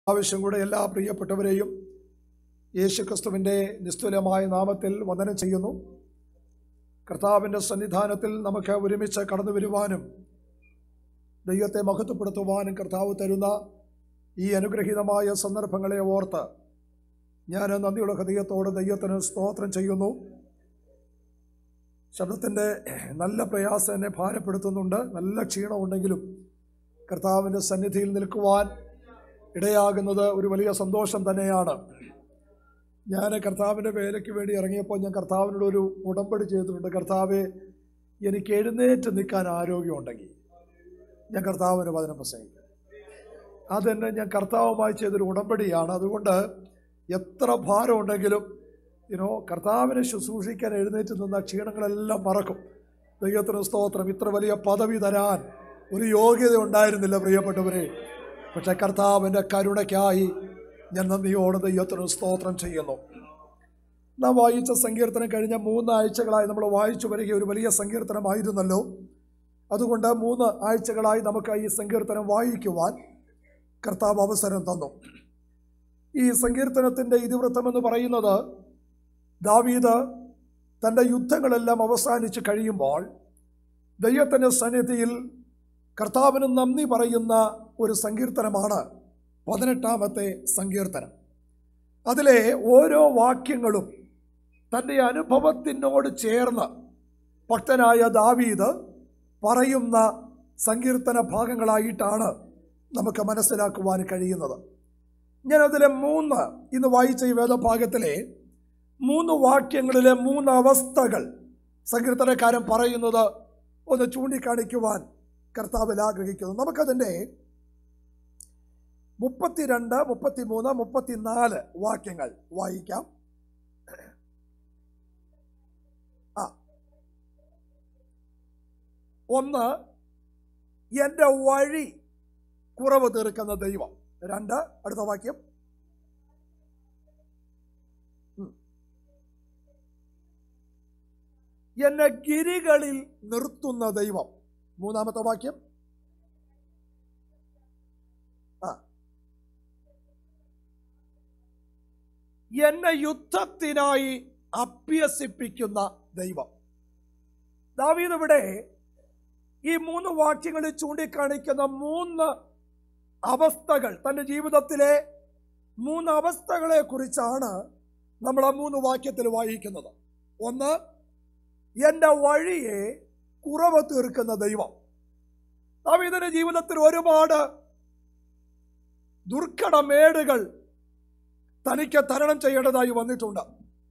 ആവശ്യം കൂടെ എല്ലാ പ്രിയപ്പെട്ടവരെയും യേശുക്രിസ്തുവിൻ്റെ നിസ്തുലമായ നാമത്തിൽ വന്ദനം ചെയ്യുന്നു കർത്താവിൻ്റെ സന്നിധാനത്തിൽ നമുക്ക് ഒരുമിച്ച് കടന്നു വരുവാനും ദൈവത്തെ മഹത്വപ്പെടുത്തുവാനും കർത്താവ് തരുന്ന ഈ അനുഗ്രഹീതമായ സന്ദർഭങ്ങളെ ഓർത്ത് ഞാൻ നന്ദിയുള്ള ഹൃദയത്തോട് ദൈവത്തിന് സ്തോത്രം ചെയ്യുന്നു ശബ്ദത്തിൻ്റെ നല്ല പ്രയാസം എന്നെ ഭാരപ്പെടുത്തുന്നുണ്ട് നല്ല ക്ഷീണമുണ്ടെങ്കിലും കർത്താവിൻ്റെ സന്നിധിയിൽ നിൽക്കുവാൻ ഇടയാകുന്നത് ഒരു വലിയ സന്തോഷം തന്നെയാണ് ഞാൻ കർത്താവിൻ്റെ വേലയ്ക്ക് വേണ്ടി ഇറങ്ങിയപ്പോൾ ഞാൻ കർത്താവിനോട് ഒരു ഉടമ്പടി ചെയ്തിട്ടുണ്ട് കർത്താവെ എനിക്ക് എഴുന്നേറ്റ് നിൽക്കാൻ ആരോഗ്യമുണ്ടെങ്കിൽ ഞാൻ കർത്താവിന് വചനം പ്രസംഗിക്കും അതെന്നെ ഞാൻ കർത്താവുമായി ചെയ്തൊരു ഉടമ്പടിയാണ് അതുകൊണ്ട് എത്ര ഭാരമുണ്ടെങ്കിലും യുനോ കർത്താവിനെ ശുശ്രൂഷിക്കാൻ എഴുന്നേറ്റ് നിന്ന ക്ഷീണങ്ങളെല്ലാം മറക്കും ദൈവത്തിന് സ്തോത്രം ഇത്ര വലിയ പദവി തരാൻ ഒരു യോഗ്യത ഉണ്ടായിരുന്നില്ല പ്രിയപ്പെട്ടവരെ പക്ഷെ കർത്താവിൻ്റെ കരുണയ്ക്കായി ഞാൻ നന്ദിയോട് ദൈവത്തിന് സ്തോത്രം ചെയ്യുന്നു നാം വായിച്ച സങ്കീർത്തനം കഴിഞ്ഞ മൂന്ന് ആഴ്ചകളായി നമ്മൾ വായിച്ചു വരിക ഒരു വലിയ സങ്കീർത്തനമായിരുന്നല്ലോ അതുകൊണ്ട് മൂന്ന് ആഴ്ചകളായി നമുക്ക് ഈ സങ്കീർത്തനം വായിക്കുവാൻ കർത്താവ് അവസരം തന്നു ഈ സങ്കീർത്തനത്തിൻ്റെ ഇതിവൃത്തം എന്ന് പറയുന്നത് ദാവീദ് തൻ്റെ യുദ്ധങ്ങളെല്ലാം അവസാനിച്ച് കഴിയുമ്പോൾ ദൈവത്തിൻ്റെ സന്നിധിയിൽ കർത്താവിന് നന്ദി പറയുന്ന ഒരു സങ്കീർത്തനമാണ് പതിനെട്ടാമത്തെ സങ്കീർത്തനം അതിലെ ഓരോ വാക്യങ്ങളും തൻ്റെ അനുഭവത്തിനോട് ചേർന്ന് ഭക്തനായ ദാവീദ് പറയുന്ന സങ്കീർത്തന ഭാഗങ്ങളായിട്ടാണ് നമുക്ക് മനസ്സിലാക്കുവാൻ കഴിയുന്നത് ഞാനതിലെ മൂന്ന് ഇന്ന് വായിച്ച ഈ വേദഭാഗത്തിലെ മൂന്ന് വാക്യങ്ങളിലെ മൂന്ന് അവസ്ഥകൾ സങ്കീർത്തനക്കാരൻ പറയുന്നത് ഒന്ന് ചൂണ്ടിക്കാണിക്കുവാൻ കർത്താവിൽ ആഗ്രഹിക്കുന്നു നമുക്കതിൻ്റെ മുപ്പത്തിരണ്ട് മുപ്പത്തിമൂന്ന് മുപ്പത്തിനാല് വാക്യങ്ങൾ വായിക്കാം ആ ഒന്ന് എൻ്റെ വഴി കുറവ് തീർക്കുന്ന ദൈവം രണ്ട് അടുത്ത വാക്യം ഉം. എന്നെ ഗിരികളിൽ നിർത്തുന്ന ദൈവം മൂന്നാമത്തെ വാക്യം ആ എന്നെ യുദ്ധത്തിനായി അഭ്യസിപ്പിക്കുന്ന ദൈവം ദാവീദ് ഇവിടെ ഈ മൂന്ന് വാക്യങ്ങളിൽ ചൂണ്ടിക്കാണിക്കുന്ന മൂന്ന് അവസ്ഥകൾ തൻ്റെ ജീവിതത്തിലെ മൂന്ന് അവസ്ഥകളെ കുറിച്ചാണ് നമ്മൾ ആ മൂന്ന് വാക്യത്തിൽ വായിക്കുന്നത് ഒന്ന് എൻ്റെ വഴിയെ കുറവ് തീർക്കുന്ന ദൈവം ദാവീദിന്റെ ജീവിതത്തിൽ ഒരുപാട് ദുർഘടമേടുകൾ തനിക്ക് തരണം ചെയ്യേണ്ടതായി വന്നിട്ടുണ്ട്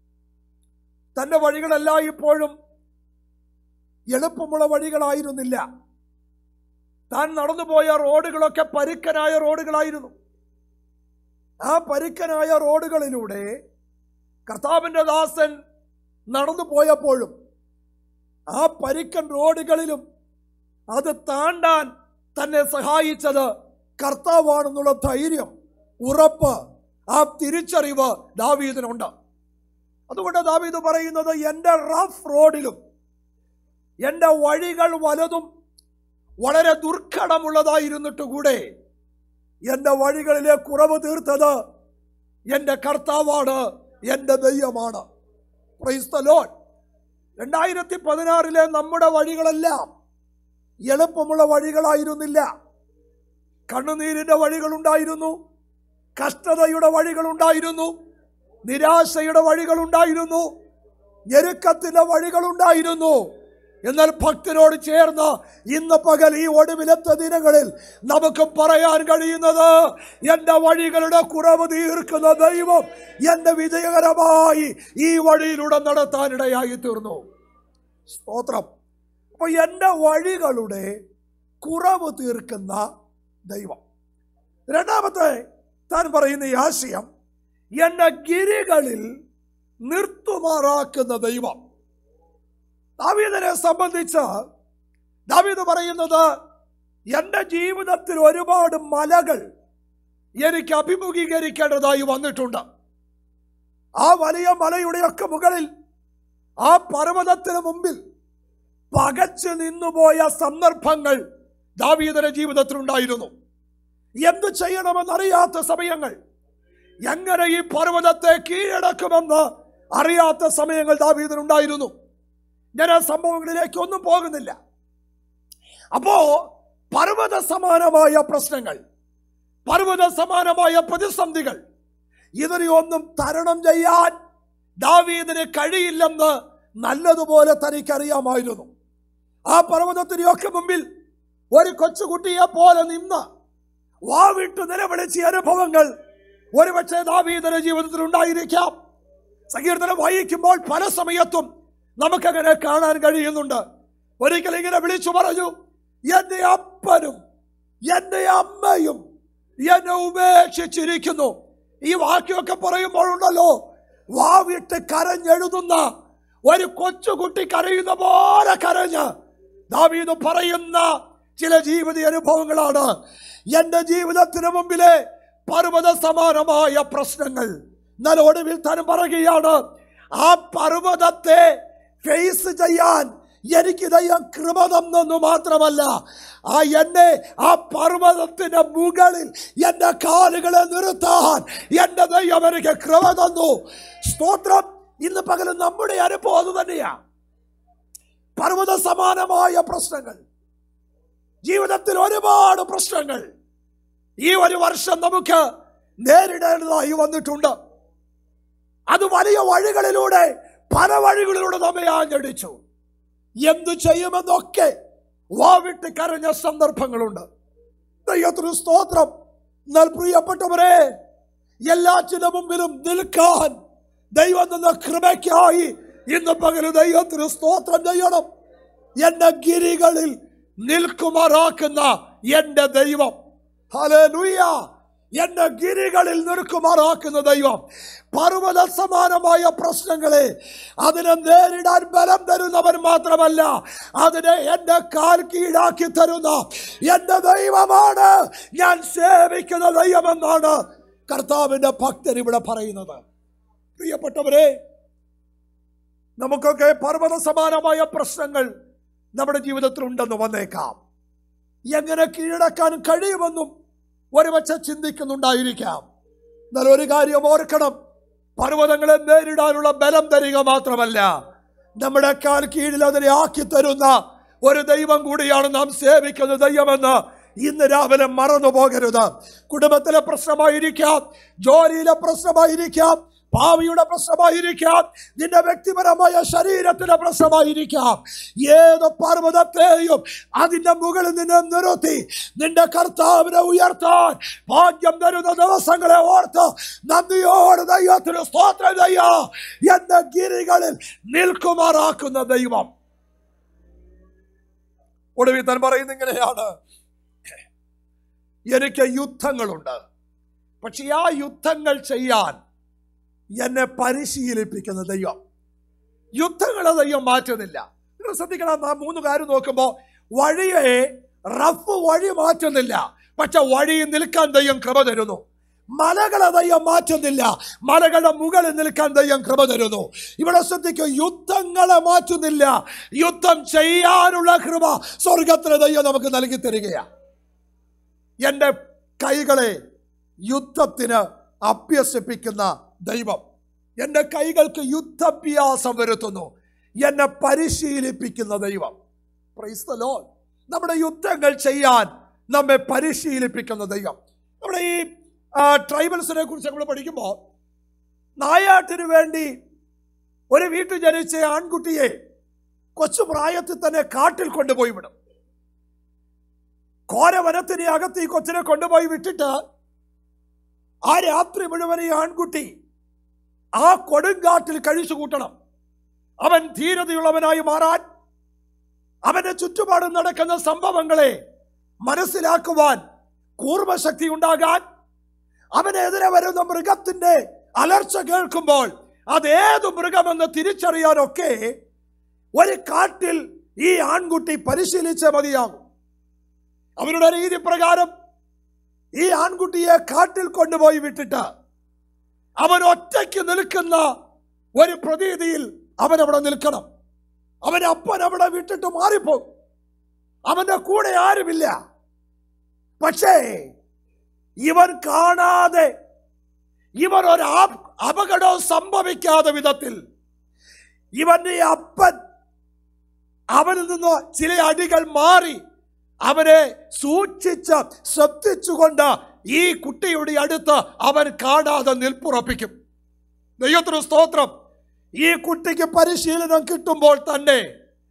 തൻ്റെ വഴികളെല്ലാം ഇപ്പോഴും എളുപ്പമുള്ള വഴികളായിരുന്നില്ല താൻ നടന്നുപോയ റോഡുകളൊക്കെ പരുക്കനായ റോഡുകളായിരുന്നു ആ പരുക്കനായ റോഡുകളിലൂടെ കർത്താവിൻ്റെ ദാസൻ നടന്നു പോയപ്പോഴും ആ പരുക്കൻ റോഡുകളിലും അത് താണ്ടാൻ തന്നെ സഹായിച്ചത് കർത്താവാണെന്നുള്ള ധൈര്യം ഉറപ്പ് ആ തിരിച്ചറിവ് ദാവീദിനുണ്ട് അതുകൊണ്ട് ദാവീദ് പറയുന്നത് എൻ്റെ റഫ് റോഡിലും എൻ്റെ വഴികൾ വലതും വളരെ ദുർഘടമുള്ളതായിരുന്നിട്ട് കൂടെ എൻ്റെ വഴികളിലെ കുറവ് തീർത്തത് എൻ്റെ കർത്താവാണ് എൻ്റെ ദൈവമാണ് പ്രൈസ് ദ ലോർഡ് രണ്ടായിരത്തി പതിനാറിലെ നമ്മുടെ വഴികളെല്ലാം എളുപ്പമുള്ള വഴികളായിരുന്നില്ല കണ്ണുനീരിൻ്റെ വഴികളുണ്ടായിരുന്നു കഷ്ടതയുടെ വഴികളുണ്ടായിരുന്നു നിരാശയുടെ വഴികളുണ്ടായിരുന്നു ഞെരുക്കത്തിൻ്റെ വഴികളുണ്ടായിരുന്നു എന്നാൽ ഭക്തനോട് ചേർന്ന് ഇന്ന് പകൽ ഈ ഒടുവിലത്തെ ദിനങ്ങളിൽ നമുക്ക് പറയാൻ കഴിയുന്നത് എൻ്റെ വഴികളുടെ കുറവ് തീർക്കുന്ന ദൈവം എന്നെ വിജയകരമായി ഈ വഴിയിലൂടെ നടത്താനിടയായി തീർന്നു സ്തോത്രം അപ്പൊ എൻ്റെ വഴികളുടെ കുറവ് തീർക്കുന്ന ദൈവം രണ്ടാമത്തെ താൻ പറയുന്ന ഈ ആശയം എന്നെ ഗിരികളിൽ നിർത്തുമാറാക്കുന്ന ദൈവം ദാവീദിനെ സംബന്ധിച്ച് ദാവീദ് പറയുന്നത് എൻ്റെ ജീവിതത്തിൽ ഒരുപാട് മലകൾ എനിക്ക് അഭിമുഖീകരിക്കേണ്ടതായി വന്നിട്ടുണ്ട് ആ വലിയ മലയുടെയൊക്കെ മുകളിൽ ആ പർവ്വതത്തിന് മുമ്പിൽ പകച്ചു നിന്നുപോയ സന്ദർഭങ്ങൾ ദാവീദിന്റെ ജീവിതത്തിലുണ്ടായിരുന്നു എന്തു ചെയ്യണമെന്നറിയാത്ത സമയങ്ങൾ എങ്ങനെ ഈ പർവ്വതത്തെ കീഴടക്കുമെന്ന് അറിയാത്ത സമയങ്ങൾ ദാവീദിനുണ്ടായിരുന്നു ഞാൻ ആ സംഭവങ്ങളിലേക്ക് ഒന്നും പോകുന്നില്ല അപ്പോ പർവ്വത സമാനമായ പ്രശ്നങ്ങൾ പർവ്വത സമാനമായ പ്രതിസന്ധികൾ ഇതിനെ ഒന്നും തരണം ചെയ്യാൻ ദാവീദിന് കഴിയില്ലെന്ന് നല്ലതുപോലെ തനിക്കറിയാമായിരുന്നു ആ പർവ്വതത്തിനൊക്കെ മുമ്പിൽ ഒരു കൊച്ചുകുട്ടിയെ പോലെ നിന്ന് വാവിട്ട് നിലവിളിച്ച അനുഭവങ്ങൾ ഒരുപക്ഷെ ദാവീദിന്റെ ജീവിതത്തിൽ ഉണ്ടായിരിക്കാം സങ്കീർത്തനം വായിക്കുമ്പോൾ പല സമയത്തും നമുക്കങ്ങനെ കാണാൻ കഴിയുന്നുണ്ട് ഒരിക്കൽ ഇങ്ങനെ വിളിച്ചു പറഞ്ഞു എന്റെ അപ്പനും എന്റെ അമ്മയും എന്നെ ഉപേക്ഷിച്ചിരിക്കുന്നു ഈ വാക്യമൊക്കെ പറയുമ്പോഴുണ്ടല്ലോ വാവിട്ട് കരഞ്ഞെഴുതുന്ന ഒരു കൊച്ചുകുട്ടി കരയുന്ന പോലെ കരഞ്ഞ് ദാവീദ് പറയുന്ന ചില ജീവിത അനുഭവങ്ങളാണ് എന്റെ ജീവിതത്തിന് മുമ്പിലെ പർവ്വത സമാനമായ പ്രശ്നങ്ങൾ എന്നാൽ ഒടുവിൽ താനും പറയുകയാണ് ആ പർവ്വതത്തെ ഫേസ് ചെയ്യാൻ എനിക്ക് ദൈവം കൃപ തന്നെന്നു മാത്രമല്ല ആ എന്നെ ആ പർവ്വതത്തിന്റെ മുകളിൽ എന്റെ കാലുകളെ നിർത്താൻ എന്റെ ദൈവം എനിക്ക് കൃപ തന്നു സ്തോത്രം ഇന്ന് പകലും നമ്മുടെ അനുഭവം അത് തന്നെയാ പർവ്വത സമാനമായ പ്രശ്നങ്ങൾ ജീവിതത്തിൽ ഒരുപാട് പ്രശ്നങ്ങൾ ഈ ഒരു വർഷം നമുക്ക് നേരിടേണ്ടതായി വന്നിട്ടുണ്ട് അത് വലിയ വഴികളിലൂടെ പല വഴികളിലൂടെ നമ്മെ ആഞ്ഞടിച്ചു എന്തു ചെയ്യുമെന്നൊക്കെ വാവിട്ട് കരഞ്ഞ സന്ദർഭങ്ങളുണ്ട് ദൈവത്തിന് സ്തോത്രം എന്നാൽ പ്രിയപ്പെട്ടവരെ എല്ലാറ്റിന്റെ മുമ്പിലും നിൽക്കാൻ ദൈവം നിന്ന കൃപയ്ക്കായി ഇന്ന് പകല് ദൈവത്തിന് സ്തോത്രം ചെയ്യണം എന്റെ ഗിരികളിൽ നിൽക്കുമാറാക്കുന്ന എന്റെ ദൈവം ഹല്ലേലൂയ എന്റെ ഗിരികളിൽ നിൽക്കുമാറാക്കുന്ന ദൈവം പർവ്വത സമാനമായ പ്രശ്നങ്ങളെ അതിനെ നേരിടാൻ ബലം തരുന്നവൻ മാത്രമല്ല അതിനെ എന്റെ കാൽ കീഴാക്കി തരുന്ന എന്റെ ദൈവമാണ് ഞാൻ സേവിക്കുന്ന ദൈവമെന്നാണ് കർത്താവിന്റെ ഭക്തൻ ഇവിടെ പറയുന്നത് പ്രിയപ്പെട്ടവരെ നമുക്കൊക്കെ പർവ്വത സമാനമായ പ്രശ്നങ്ങൾ നമ്മുടെ ജീവിതത്തിൽ ഉണ്ടെന്ന് വന്നേക്കാം എങ്ങനെ കീഴടക്കാൻ കഴിയുമെന്നും ഒരുപക്ഷെ ചിന്തിക്കുന്നുണ്ടായിരിക്കാം എന്നാൽ ഒരു കാര്യം ഓർക്കണം പർവ്വതങ്ങളെ നേരിടാനുള്ള ബലം തരിക മാത്രമല്ല നമ്മുടെ കാൽ കീഴിൽ അതിനെ ആക്കി തരുന്ന ഒരു ദൈവം കൂടിയാണ് നാം സേവിക്കുന്ന ദൈവമെന്ന് ഇന്ന് രാവിലെ മറന്നു പോകരുത് കുടുംബത്തിലെ പ്രശ്നമായിരിക്കാം ജോലിയിലെ പ്രശ്നമായിരിക്കാം ഭാവിയുടെ പ്രശ്നമായിരിക്കാം നിന്റെ വ്യക്തിപരമായ ശരീരത്തിന്റെ പ്രശ്നമായിരിക്കാം ഏത് പർവ്വതത്തെയും അതിന്റെ മുകളിൽ നിന്നെ നിർത്തി നിന്റെ കർത്താവിനെ ഉയർത്താൻ ഭാഗ്യം തരുന്ന ദിവസങ്ങളെ ഓർത്ത് നന്ദിയോട് ദൈവത്തിന് സ്തോത്രം ദയ്യ എന്ന ഗിരികളിൽ നിൽക്കുമാറാക്കുന്ന ദൈവം ഒടുവിൽ താൻ പറയുന്ന ഇങ്ങനെയാണ് എനിക്ക് യുദ്ധങ്ങളുണ്ട് പക്ഷെ ആ യുദ്ധങ്ങൾ ചെയ്യാൻ എന്നെ പരിശീലിപ്പിക്കുന്ന ദൈവം യുദ്ധങ്ങളെ ദൈവം മാറ്റുന്നില്ല നിങ്ങൾ ശ്രദ്ധിക്കണം ആ മൂന്ന് കാര്യം നോക്കുമ്പോൾ വഴിയെ റഫ് വഴി മാറ്റുന്നില്ല പക്ഷെ വഴി നിൽക്കാൻ ദൈവം കൃപ തരുന്നു മലകളെ ദൈവം മാറ്റുന്നില്ല മലകളുടെ മുകളിൽ നിൽക്കാൻ ദൈവം കൃപ തരുന്നു ഇവിടെ ശ്രദ്ധിക്കും യുദ്ധങ്ങളെ മാറ്റുന്നില്ല യുദ്ധം ചെയ്യാനുള്ള കൃപ സ്വർഗത്തിലെ ദൈവം നമുക്ക് നൽകി തരികയാണ് എൻ്റെ കൈകളെ യുദ്ധത്തിന് അഭ്യസിപ്പിക്കുന്ന ദൈവം എൻ്റെ കൈകൾക്ക് യുദ്ധാഭ്യാസം വരുത്തുന്നു എന്നെ പരിശീലിപ്പിക്കുന്ന ദൈവം Praise the Lord. നമ്മുടെ യുദ്ധങ്ങൾ ചെയ്യാൻ നമ്മെ പരിശീലിപ്പിക്കുന്ന ദൈവം നമ്മുടെ ഈ ട്രൈബൽസിനെ കുറിച്ച് നമ്മൾ പഠിക്കുമ്പോൾ നായാട്ടിന് വേണ്ടി ഒരു വീട്ടിൽ ജനിച്ച ആൺകുട്ടിയെ കൊച്ചു പ്രായത്തിൽ തന്നെ കാട്ടിൽ കൊണ്ടുപോയി വിടും ഘോരവനത്തിന് അകത്ത് ഈ കൊച്ചിനെ കൊണ്ടുപോയി വിട്ടിട്ട് ആ രാത്രി മുഴുവൻ ഈ ആൺകുട്ടി ആ കൊടുങ്കാട്ടിൽ കഴിച്ചു കൂട്ടണം അവൻ ധീരതയുള്ളവനായി മാറാൻ അവന്റെ ചുറ്റുപാടും നടക്കുന്ന സംഭവങ്ങളെ മനസ്സിലാക്കുവാൻ കൂർമ്മശക്തി ഉണ്ടാകാൻ അവനെതിരെ വരുന്ന മൃഗത്തിന്റെ അലർച്ച കേൾക്കുമ്പോൾ അതേത് മൃഗമെന്ന് തിരിച്ചറിയാനൊക്കെ ഒരു കാട്ടിൽ ഈ ആൺകുട്ടി പരിശീലിച്ച മതിയാകും അവരുടെ രീതി പ്രകാരം ഈ ആൺകുട്ടിയെ കാട്ടിൽ കൊണ്ടുപോയി വിട്ടിട്ട് അവൻ ഒറ്റയ്ക്ക് നിൽക്കുന്ന ഒരു പ്രതീതിയിൽ അവൻ അവിടെ നിൽക്കണം അവൻ അപ്പൻ അവിടെ വിട്ടിട്ട് മാറിപ്പോകും അവന്റെ കൂടെ ആരുമില്ല പക്ഷേ ഇവൻ കാണാതെ ഇവൻ ഒരു ആ- അപകടവും സംഭവിക്കാതെ വിധത്തിൽ ഇവന്റെ അപ്പൻ അവനിൽ നിന്ന് ചില അടികൾ മാറി അവനെ സൂക്ഷിച്ച് ശ്രദ്ധിച്ചുകൊണ്ട് ഈ കുട്ടിയുടെ അടുത്ത് അവൻ കാണാതെ നിൽപ്പുറപ്പിക്കും ദൈവത്തിന് സ്തോത്രം ഈ കുട്ടിക്ക് പരിശീലനം കിട്ടുമ്പോൾ തന്നെ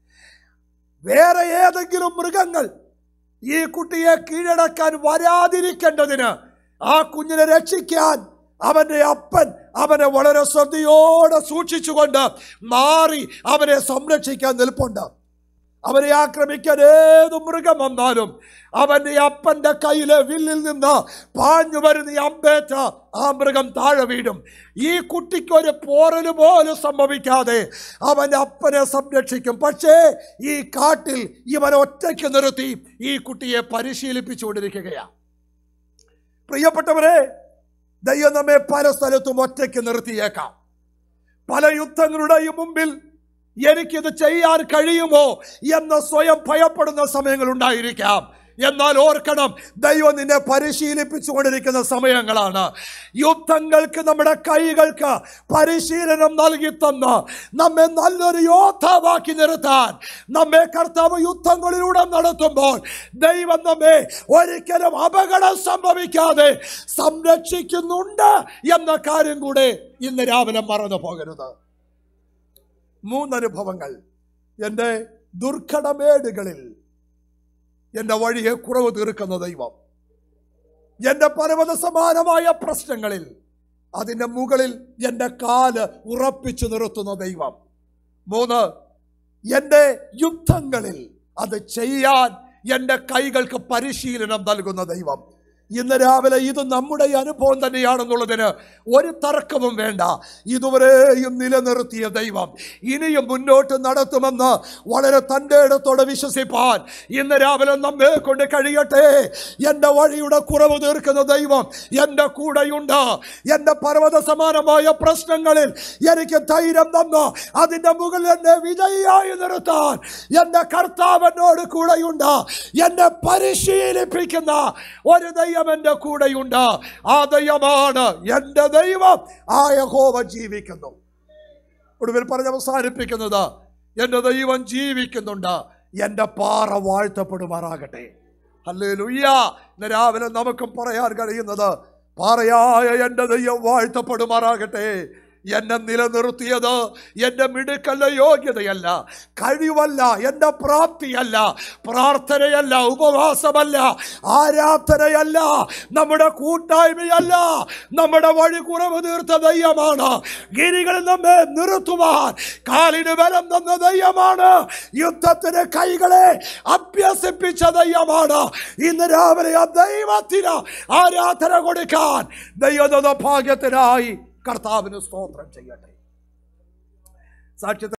വേറെ ഏതെങ്കിലും മൃഗങ്ങൾ ഈ കുട്ടിയെ കീഴടക്കാൻ വരാതിരിക്കേണ്ടതിന് ആ കുഞ്ഞിനെ രക്ഷിക്കാൻ അവന്റെ അപ്പൻ അവനെ വളരെ ശ്രദ്ധയോടെ സൂക്ഷിച്ചുകൊണ്ട് മാറി അവനെ സംരക്ഷിക്കാൻ നിൽപ്പുണ്ട് അവനെ ആക്രമിക്കാൻ ഏത് മൃഗം വന്നാലും അവന്റെ അപ്പന്റെ കയ്യിലെ വില്ലിൽ നിന്ന് പാഞ്ഞു വരുന്ന ഈ അമ്പേറ്റ ആ മൃഗം താഴെ വീഴും ഈ കുട്ടിക്ക് ഒരു പോറല് പോലും സംഭവിക്കാതെ അവന്റെ അപ്പനെ സംരക്ഷിക്കും പക്ഷേ ഈ കാട്ടിൽ ഇവൻ ഒറ്റയ്ക്ക് നിർത്തി ഈ കുട്ടിയെ പരിശീലിപ്പിച്ചുകൊണ്ടിരിക്കുകയാണ് പ്രിയപ്പെട്ടവരെ ദൈവം നമ്മെ പല സ്ഥലത്തും ഒറ്റയ്ക്ക് നിർത്തിയേക്കാം പല യുദ്ധങ്ങളുടെയും മുമ്പിൽ എനിക്കിത് ചെയ്യാൻ കഴിയുമോ എന്ന് സ്വയം ഭയപ്പെടുന്ന സമയങ്ങൾ ഉണ്ടായിരിക്കാം എന്നാൽ ഓർക്കണം ദൈവം നിന്നെ പരിശീലിപ്പിച്ചുകൊണ്ടിരിക്കുന്ന സമയങ്ങളാണ് യുദ്ധങ്ങൾക്ക് നമ്മുടെ കൈകൾക്ക് പരിശീലനം നൽകി തന്ന് നമ്മെ നല്ലൊരു യോദ്ധാവാക്കി നിർത്താൻ നമ്മെ കർത്താവ് യുദ്ധങ്ങളിലൂടെ നടത്തുമ്പോൾ ദൈവം നമ്മെ ഒരിക്കലും അപകടം സംഭവിക്കാതെ സംരക്ഷിക്കുന്നുണ്ട് എന്ന കാര്യം കൂടെ ഇന്ന് രാവിലെ മറന്നു പോകരുത് മൂന്നനുഭവങ്ങൾ എൻ്റെ ദുർഘടമേടുകളിൽ എൻ്റെ വഴിയെ കുറവ് തീർക്കുന്ന ദൈവം എൻ്റെ പർവ്വത സമാനമായ പ്രശ്നങ്ങളിൽ അതിൻ്റെ മുകളിൽ എൻ്റെ കാല് ഉറപ്പിച്ചു നിർത്തുന്ന ദൈവം മൂന്ന് എൻ്റെ യുദ്ധങ്ങളിൽ അത് ചെയ്യാൻ എൻ്റെ കൈകൾക്ക് പരിശീലനം നൽകുന്ന ദൈവം ഇന്ന് രാവിലെ ഇത് നമ്മുടെ അനുഭവം തന്നെയാണെന്നുള്ളതിന് ഒരു തർക്കവും വേണ്ട ഇതുവരെയും നിലനിർത്തിയ ദൈവം ഇനിയും മുന്നോട്ട് നടത്തുമെന്ന് വളരെ തൻ്റെ ഇടത്തോടെ വിശ്വസിപ്പാൻ ഇന്ന് രാവിലെ നമ്മെ കൊണ്ട് കഴിയട്ടെ എൻ്റെ വഴിയുടെ കുറവ് തീർക്കുന്ന ദൈവം എൻ്റെ കൂടെയുണ്ട് എൻ്റെ പർവ്വത സമാനമായ പ്രശ്നങ്ങളിൽ എനിക്ക് ധൈര്യം തന്ന് അതിൻ്റെ മുകളിൽ എന്നെ വിജയിയായി നിർത്താൻ എൻ്റെ കർത്താവിനോട് കൂടെയുണ്ട് എന്നെ പരിശീലിപ്പിക്കുന്ന ഒരു ദൈവം എൻ്റെ കൂടെയുണ്ട് ആ ദൈവമാണ് എൻ്റെ ദൈവം ആ യഹോവ ജീവിക്കുന്നു ഒടുവിൽ പറഞ്ഞ് അവസാനിപ്പിക്കുന്നത് എൻ്റെ ദൈവം ജീവിക്കുന്നുണ്ട് എൻ്റെ പാറ വാഴ്ത്തപ്പെടുമാറാകട്ടെ അല്ലേ ലുയ്യ ഇന്ന് രാവിലെ നമുക്കും പറയാൻ കഴിയുന്നത് പാറയായ എൻ്റെ ദൈവം വാഴ്ത്തപ്പെടുമാറാകട്ടെ എന്നെ നിലനിർത്തിയത് എൻ്റെ മിടുക്കല്ല യോഗ്യതയല്ല കഴിവല്ല എൻ്റെ പ്രാപ്തിയല്ല പ്രാർത്ഥനയല്ല ഉപവാസമല്ല ആരാധനയല്ല നമ്മുടെ കൂട്ടായ്മയല്ല നമ്മുടെ വഴി കുറവ് തീർത്ത ദൈവമാണ് ഗിരികളിൽ നമ്മെ നിർത്തുവാൻ കാലിന് ബലം തന്ന ദൈവമാണ് യുദ്ധത്തിന് കൈകളെ അഭ്യസിപ്പിച്ച ദൈവമാണ് ഇന്ന് രാവിലെ ആ ദൈവത്തിന് ആരാധന കൊടുക്കാൻ ദൈവ ഭാഗ്യത്തിനായി കർത്താവിന് സ്തോത്രം ചെയ്യട്ടെ സാക്ഷ്യത്തെ